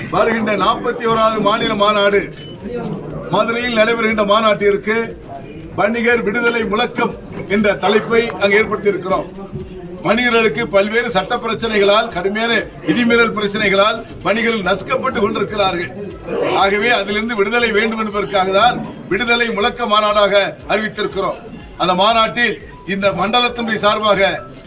வருகின்ற நாற்பத்தி ஓராவது மாநில மாநாடு மதுரையில் நடைபெறுகின்ற மாநாட்டிற்கு வணிகர் விடுதலை முழக்கம் என்ற தலைப்பை அங்கு ஏற்படுத்தி இருக்கிறோம் வணிகர்களுக்கு பல்வேறு சட்ட பிரச்சனைகளால் கடுமையான விதிமீறல் பிரச்சனைகளால் வணிகர்கள் நசுக்கப்பட்டு கொண்டிருக்கிறார்கள் ஆகவே அதிலிருந்து விடுதலை வேண்டும் என்பதற்காக தான் விடுதலை முழக்க மாநாடாக அறிவித்திருக்கிறோம் அந்த மாநாட்டில் இந்த மண்டலத்தினுடைய சார்பாக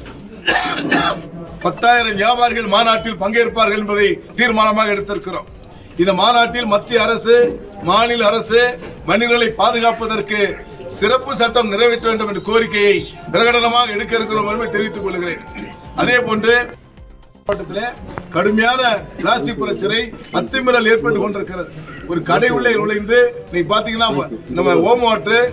பத்தாயிரம் வியாபாரிகள் மாநாட்டில் பங்கேற்பார்கள் என்பதை தீர்மானமாக எடுத்திருக்கிறோம் இந்த மாநாட்டில் மத்திய அரசு மாநில அரசு வணிகர்களை பாதுகாப்பதற்கு சிறப்பு சட்டம் நிறைவேற்ற வேண்டும் என்ற கோரிக்கையை பிரகடனமாக எடுக்க இருக்கிறோம் என்பதை தெரிவித்துக் கொள்கிறேன் அதே போன்று மாவட்டத்திலே கடுமையான பிளாஸ்டிக் பிரச்சனை அத்துமீறல் ஏற்பட்டு கொண்டிருக்கிறது ஒரு கடை உள்ளே நுழைந்து நீங்க பாத்தீங்கன்னா நம்ம ஓம் வாட்டர்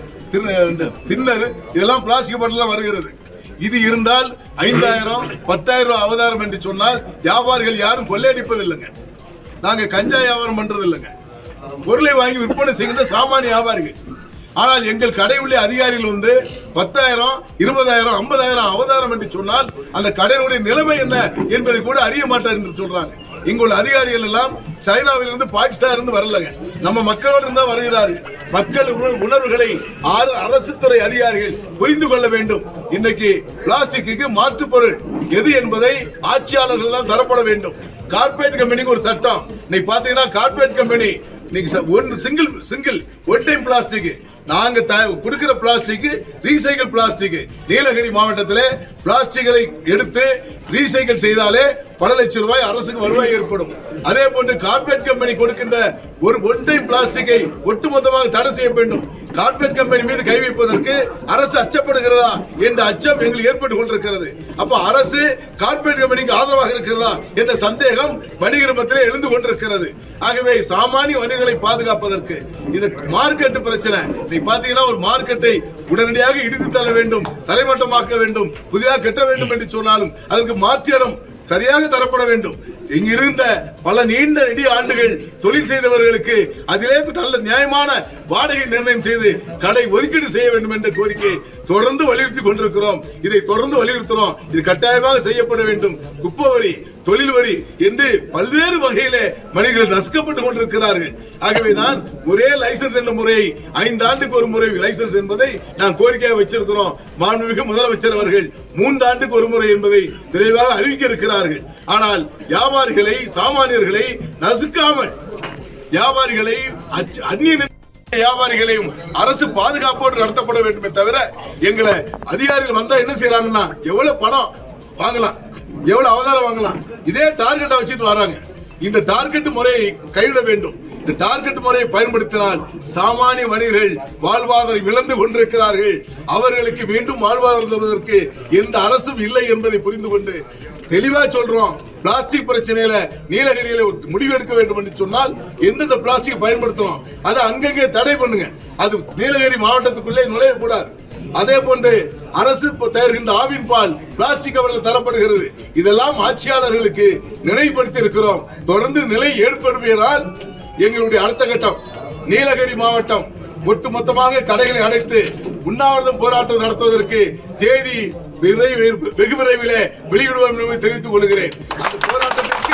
தின்னர் இதெல்லாம் பிளாஸ்டிக் பாட்டில் வருகிறது இது இருந்தால் ஐந்தாயிரம் பத்தாயிரம் ரூபாய் அவதாரம் என்று சொன்னால் வியாபாரிகள் யாரும் கொள்ளையடிப்பதில்லைங்க நாங்க கஞ்சா வியாபாரம் பண்றது இல்லைங்க பொருளை வாங்கி விற்பனை செய்கின்ற சாமானிய வியாபாரிகள் ஆனால் எங்கள் கடை உள்ள அதிகாரிகள் வந்து பத்தாயிரம் இருபதாயிரம் ஐம்பதாயிரம் அவதாரம் என்று சொன்னால் அந்த கடையினுடைய நிலைமை என்ன என்பதை கூட அறிய மாட்டார் என்று சொல்றாங்க இங்குள்ள அதிகாரிகள் எல்லாம் சைனாவிலிருந்து பாகிஸ்தான் இருந்து வரலங்க நம்ம மக்களோடு இருந்தா வருகிறார்கள் மக்கள் உணர்- உணர்வுகளை ஆறு அரசு துறை அதிகாரிகள் புரிந்து கொள்ள வேண்டும் இன்னைக்கு பிளாஸ்டிக்கு மாற்று பொருள் எது என்பதை ஆட்சியாளர்கள் தான் தரப்பட வேண்டும் கார்பரேட் கம்பெனிக்கு ஒரு சட்டம் இன்னைக்கு பாத்தீங்கன்னா கார்பரேட் கம்பெனி இன்னைக்கு ச- one single single one time plastic நாங்க த- கொடுக்கிற பிளாஸ்டிக் ரீசைக்கிள் பிளாஸ்டிக் நீலகிரி மாவட்டத்திலே பிளாஸ்டிக்களை எடுத்து ரீசைக்கிள் செய்தாலே பல லட்சம் ரூபாய் அரசுக்கு வருவாய் ஏற்படும் அதே போன்று கார்பரேட் கம்பெனி கொடுக்கின்ற ஒரு ஒன் டைம் பிளாஸ்டிக்கை ஒட்டுமொத்தமாக தடை செய்ய வேண்டும் கார்பரேட் கம்பெனி மீது கை வைப்பதற்கு அரசு அச்சப்படுகிறதா என்ற அச்சம் எங்களுக்கு ஏற்பட்டு கொண்டிருக்கிறது அப்ப அரசு கார்பரேட் கம்பெனிக்கு ஆதரவாக இருக்கிறதா என்ற சந்தேகம் வணிகர் மத்தியிலே எழுந்து கொண்டிருக்கிறது ஆகவே சாமானிய வணிகர்களை பாதுகாப்பதற்கு இது மார்க்கெட் பிரச்சனை நீ பாத்தீங்கன்னா ஒரு மார்க்கெட்டை உடனடியாக இடித்து தள்ள வேண்டும் தரைமட்டமாக்க வேண்டும் புதிதாக கட்ட வேண்டும் என்று சொன்னாலும் அதற்கு மாற்று இடம் சரியாக தரப்பட வேண்டும் இங்கிருந்த பல நீண்ட நெடிய ஆண்டுகள் தொழில் செய்தவர்களுக்கு அதிலே நல்ல நியாயமான வாடகை நிர்ணயம் செய்து கடை ஒதுக்கீடு செய்ய வேண்டும் என்ற கோரிக்கையை தொடர்ந்து வலியுறுத்தி கொண்டிருக்கிறோம் இதை தொடர்ந்து வலியுறுத்துறோம் இது கட்டாயமாக செய்யப்பட வேண்டும் குப்பை வரி தொழில் வரி என்று பல்வேறு வகையிலே மனிதர்கள் நசுக்கப்பட்டு கொண்டிருக்கிறார்கள் ஆகவேதான் ஒரே லைசன்ஸ் என்ற முறையை ஐந்து ஆண்டுக்கு ஒரு முறை லைசன்ஸ் என்பதை நாம் கோரிக்கையாக வச்சிருக்கிறோம் மாண்புமிகு முதலமைச்சர் அவர்கள் மூன்று ஆண்டுக்கு ஒரு முறை என்பதை விரைவாக அறிவிக்க இருக்கிறார்கள் ஆனால் வியாபாரிகளை சாமானியர்களை நசுக்காமல் வியாபாரிகளை அச்ச- அந்நிய நில- வியாபாரிகளையும் அரசு பாதுகாப்போடு நடத்தப்பட வேண்டுமே தவிர எங்களை அதிகாரிகள் வந்தா என்ன செய்யறாங்கன்னா எவ்வளவு பணம் வாங்கலாம் எவ்வளவு அவதாரம் வாங்கலாம் இதே டார்கெட்டை வச்சுட்டு வராங்க இந்த டார்கெட் முறையை கைவிட வேண்டும் இந்த டார்கெட் முறையை பயன்படுத்தினால் சாமானிய மனிதர்கள் வாழ்வாதாரம் இழந்து கொண்டிருக்கிறார்கள் அவர்களுக்கு மீண்டும் வாழ்வாதாரம் தருவதற்கு எந்த அரசும் இல்லை என்பதை புரிந்து கொண்டு தெளிவா சொல்றோம் பிளாஸ்டிக் பிரச்சனையில நீலகிரியில ஒரு முடிவு எடுக்க வேண்டும் என்று சொன்னால் எந்தெந்த பிளாஸ்டிக் பயன்படுத்தணும் அதை அங்கங்கே தடை பண்ணுங்க அது நீலகிரி மாவட்டத்துக்குள்ளே நுழையக்கூடாது அதே போன்று அரசு இப்ப தயாரிக்கின்ற ஆவின் பால் பிளாஸ்டிக் அவர்கள் தரப்படுகிறது இதெல்லாம் ஆட்சியாளர்களுக்கு நினைவுபடுத்தி இருக்கிறோம் தொடர்ந்து நிலை ஏற்படுமையானால் எங்களுடைய அடுத்த கட்டம் நீலகிரி மாவட்டம் ஒட்டுமொத்தமாக கடைகளை அடைத்து உண்ணாவிரதம் போராட்டம் நடத்துவதற்கு தேதி விரைவில் வெகு விரைவிலே வெளியிடுவோம் என்பதை தெரிவித்துக் கொள்கிறேன் அந்த போராட்டத்திற்கு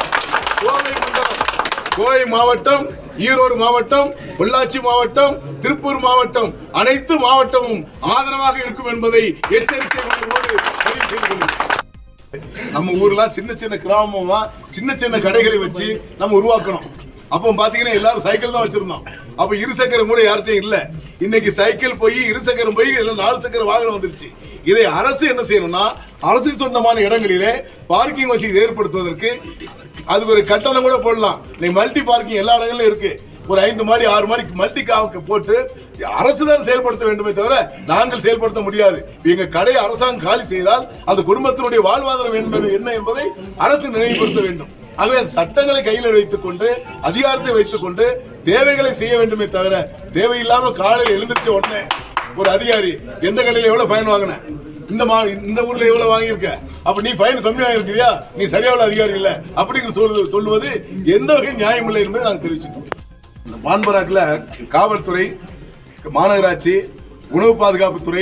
கோவை மண்டலம் கோவை மாவட்டம் ஈரோடு மாவட்டம் பொள்ளாச்சி மாவட்டம் திருப்பூர் மாவட்டம் அனைத்து மாவட்டமும் ஆதரவாக இருக்கும் என்பதை எச்சரிக்கை உணர்வோடு பதிவு செய்து கொள்கிறேன் நம்ம ஊர்லாம் சின்ன சின்ன கிராமமா சின்ன சின்ன கடைகளை வச்சு நம்ம உருவாக்கணும் அப்போ பாத்தீங்கன்னா எல்லாரும் சைக்கிள் தான் வச்சிருந்தோம் அப்ப இரு சக்கரம் கூட யார்கிட்டயும் இல்ல இன்னைக்கு சைக்கிள் போய் இரு சக்கரம் போய் எல்லாம் நாலு சக்கர வாகனம் வந்துருச்சு இதை அரசு என்ன செய்யணும்னா அரசுக்கு சொந்தமான இடங்களிலே பார்க்கிங் வசதி ஏற்படுத்துவதற்கு அதுக்கு ஒரு கட்டணம் கூட போடலாம் இன்னைக்கு மல்டி பார்க்கிங் எல்லா இடங்களிலும் இருக்கு ஒரு ஐந்து மாடி ஆறு மாடிக்கு மல்டி காவுக்கு போட்டு அரசு தான் செயல்படுத்த வேண்டுமே தவிர நாங்கள் செயல்படுத்த முடியாது எங்க கடையை அரசாங்கம் காலி செய்தால் அந்த குடும்பத்தினுடைய வாழ்வாதாரம் என்பது என்ன என்பதை அரசு நினைவுபடுத்த வேண்டும் ஆகவே அந்த சட்டங்களை கையில் வைத்துக் கொண்டு அதிகாரத்தை வைத்துக் கொண்டு தேவைகளை செய்ய வேண்டுமே தவிர தேவையில்லாம காலையில் எழுந்திருச்ச உடனே ஒரு அதிகாரி எந்த கடையில எவ்வளவு ஃபைன் வாங்கின இந்த மா இந்த ஊர்ல எவ்வளவு வாங்கியிருக்க அப்ப நீ ஃபைன் கம்மி வாங்கியிருக்கிறியா நீ சரியான அதிகாரி இல்ல அப்படிங்கிற சொல்வது சொல்லுவது எந்த வகையும் நியாயம் இல்லை என்பதை நாங்கள் தெரிவிச்சுக்கோம் இந்த மான்பராக்கில் காவல்துறை மாநகராட்சி உணவு பாதுகாப்புத்துறை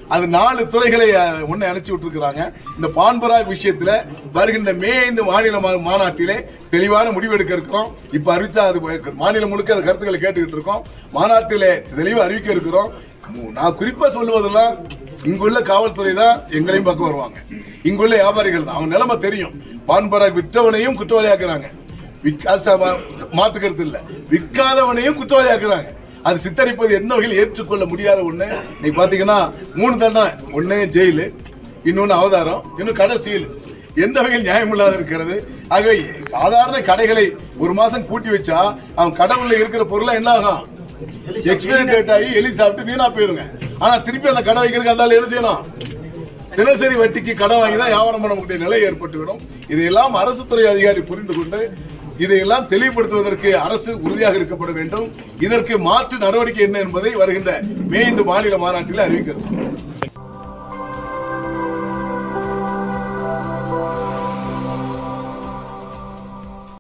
அது நாலு துறைகளை அஹ், முன்னே அனுப்பிச்சு விட்டுருக்காங்க இந்த பான்பராக் விஷயத்துல வருகின்ற மே ஐந்து மாநில மா- மாநாட்டிலே தெளிவான முடிவு எடுக்க இருக்கிறோம் இப்ப அறிவிச்சா அது மாநிலம் முழுக்க அந்த கருத்துக்களை கேட்டுக்கிட்டு இருக்கோம் மாநாட்டிலே தெளிவா அறிவிக்க இருக்கிறோம் மு- நான் குறிப்பா சொல்லுவதெல்லாம் இங்குள்ள காவல்துறை தான் எங்களையும் பார்க்க வருவாங்க இங்குள்ள வியாபாரிகள் தான் அவங்க நிலைமை தெரியும் பான்பராக் விற்றவனையும் குற்றவாளியாக்குறாங்க விற்காத சபா- மாற்று கருத்து இல்ல விற்காதவனையும் குற்றவாளியாக்குறாங்க அது சித்தரிப்பது எந்த வகையில் ஏற்றுக்கொள்ள முடியாத ஒண்ணு நீ பாத்தீங்கன்னா மூணு தண்டனை ஒண்ணு ஜெயிலு இன்னொன்னு அவதாரம் இன்னும் கடை சீல் எந்த வகையில் நியாயம் இல்லாத இருக்கிறது ஆகவே சாதாரண கடைகளை ஒரு மாசம் பூட்டி வச்சா அவன் கடவுள்ல இருக்கிற பொருளை என்ன ஆகும் எக்ஸ்பீரியன் டேட் ஆகி எலி சாப்பிட்டு வீணா போயிருங்க ஆனா திருப்பி அந்த கடை வைக்கிறதுக்கு அந்த ஆளு என்ன செய்யணும் தினசரி வட்டிக்கு கடன் வாங்கி தான் வியாபாரம் பண்ணக்கூடிய நிலை ஏற்பட்டுவிடும் இதையெல்லாம் அரசு துறை அதிகாரி புரிந்து கொண்டு இதையெல்லாம் தெளிவுபடுத்துவதற்கு அரசு உறுதியாக இருக்கப்பட வேண்டும் இதற்கு மாற்று நடவடிக்கை என்ன என்பதை வருகின்ற மே இந்து மாநில மாநாட்டில் அறிவிக்கிறது